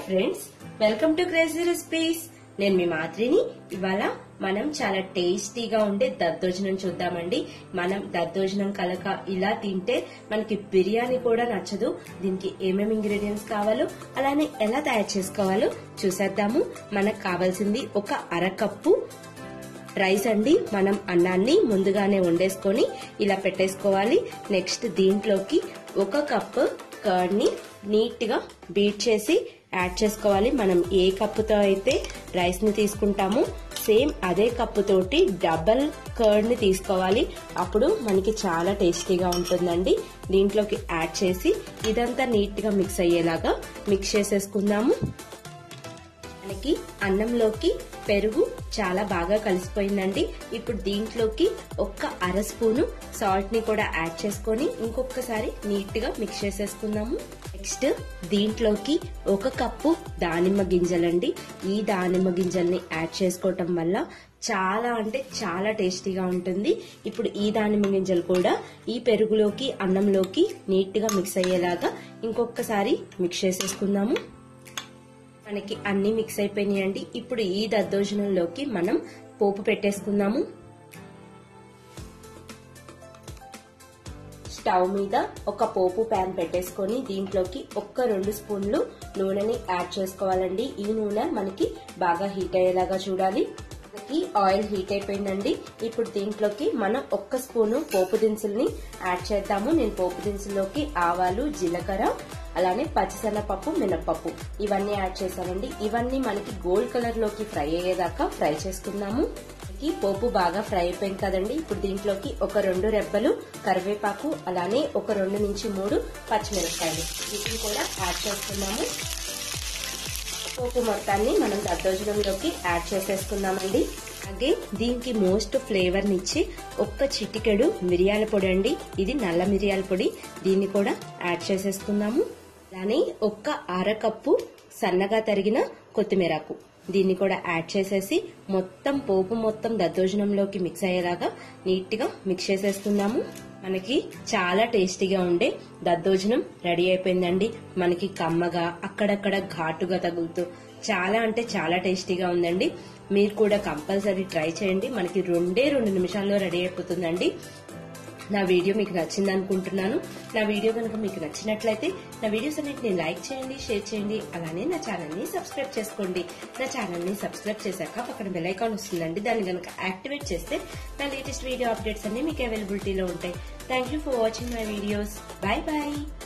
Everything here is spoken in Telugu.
friends welcome to crazy recipes నేను మీ మాత్రిని ఇవాళ మనం చాలా టేస్టీగా ఉండే దద్దోజనం చూద్దామండి మనం దద్దోజనం కలక ఇలా తింటే మనకి బిర్యానీ కూడా నచ్చదు దీనికి ఏమేమి ఇంగ్రీడియంట్స్ కావాలో అలానే ఎలా తయారు చేసుకోవాలో చూసేద్దాము మనకు కావాల్సింది ఒక అరకప్పు రైస్ అండి మనం అన్నాన్ని ముందుగానే వండేసుకొని ఇలా పెట్టేసుకోవాలి నెక్స్ట్ దీంట్లోకి ఒక కప్ కర్డ్ ని నీట్ గా బీట్ చేసి యాడ్ చేసుకోవాలి మనం ఏ కప్పుతో అయితే రైస్ ని తీసుకుంటామో సేమ్ అదే కప్పు తోటి డబల్ కర్డ్ ని తీసుకోవాలి అప్పుడు మనకి చాలా టేస్టీగా ఉంటుందండి దీంట్లోకి యాడ్ చేసి ఇదంతా నీట్ గా మిక్స్ అయ్యేలాగా మిక్స్ చేసేసుకుందాము మనకి అన్నంలోకి పెరుగు చాలా బాగా కలిసిపోయిందండి ఇప్పుడు దీంట్లోకి ఒక్క అర స్పూను సాల్ట్ ని కూడా యాడ్ చేసుకొని ఇంకొకసారి నీట్ గా మిక్స్ చేసేసుకుందాము నెక్స్ట్ దీంట్లోకి ఒక కప్పు దానిమ్మ గింజలండి ఈ దానిమ్మ గింజల్ని యాడ్ చేసుకోవటం వల్ల చాలా అంటే చాలా టేస్టీగా ఉంటుంది ఇప్పుడు ఈ దానిమ్మ గింజలు కూడా ఈ పెరుగులోకి అన్నంలోకి నీట్ గా మిక్స్ అయ్యేలాగా ఇంకొకసారి మిక్స్ చేసేసుకుందాము మనకి అన్ని మిక్స్ అయిపోయినాయండి ఇప్పుడు ఈ దద్దోజనంలోకి మనం పోపు పెట్టేసుకుందాము స్టవ్ మీద ఒక పోపు ప్యాన్ పెట్టేసుకొని దీంట్లోకి ఒక్క రెండు స్పూన్లు నూనెని యాడ్ చేసుకోవాలండి ఈ నూనె మనకి బాగా హీట్ అయ్యేలాగా చూడాలి మనకి ఆయిల్ హీట్ అయిపోయిందండి ఇప్పుడు దీంట్లోకి మనం ఒక్క స్పూను పోపు దినుసుల్ని యాడ్ చేద్దాము నేను పోపు దినుసుల్లోకి ఆవాలు జీలకర్ర అలానే పచ్చిశనగపప్పు మినప్పప్పు ఇవన్నీ యాడ్ చేశానండి ఇవన్నీ మనకి గోల్డ్ కలర్ లోకి ఫ్రై అయ్యేదాకా ఫ్రై చేసుకుందాము ఈ పోపు బాగా ఫ్రై అయిపోయింది కదండి ఇప్పుడు దీంట్లోకి ఒక రెండు రెబ్బలు కరివేపాకు అలానే ఒక రెండు నుంచి మూడు పచ్చిమిరపకాయలు వీటిని కూడా యాడ్ చేస్తున్నాము పోపు మొత్తాన్ని మనం దద్దోజనంలోకి యాడ్ చేసేసుకుందామండి అలాగే దీనికి మోస్ట్ ఫ్లేవర్ నిచ్చి ఒక్క చిటికెడు మిరియాల పొడి అండి ఇది నల్ల మిరియాల పొడి దీన్ని కూడా యాడ్ చేసేసుకుందాము అలానే ఒక్క అరకప్పు సన్నగా తరిగిన కొత్తిమీరకు దీన్ని కూడా యాడ్ చేసేసి మొత్తం పోపు మొత్తం దద్దోజనంలోకి మిక్స్ అయ్యేలాగా నీట్ గా మిక్స్ చేసేసుకుందాము మనకి చాలా టేస్టీగా ఉండే దద్దోజనం రెడీ అయిపోయిందండి మనకి కమ్మగా అక్కడక్కడ ఘాటుగా తగులుతూ చాలా అంటే చాలా టేస్టీగా ఉందండి మీరు కూడా కంపల్సరీ ట్రై చేయండి మనకి రెండే రెండు నిమిషాల్లో రెడీ అయిపోతుందండి నా వీడియో మీకు నచ్చింది అనుకుంటున్నాను నా వీడియో కనుక మీకు నచ్చినట్లయితే నా వీడియోస్ అన్నింటిని లైక్ చేయండి షేర్ చేయండి అలానే నా ఛానల్ ని సబ్స్క్రైబ్ చేసుకోండి నా ఛానల్ ని సబ్స్క్రైబ్ చేశాక పక్కన బెల్ ఐకాన్ వస్తుందండి దాన్ని కనుక యాక్టివేట్ చేస్తే నా లేటెస్ట్ వీడియో అప్డేట్స్ అన్ని మీకు అవైలబిలిటీలో ఉంటాయి thank you for watching my videos bye bye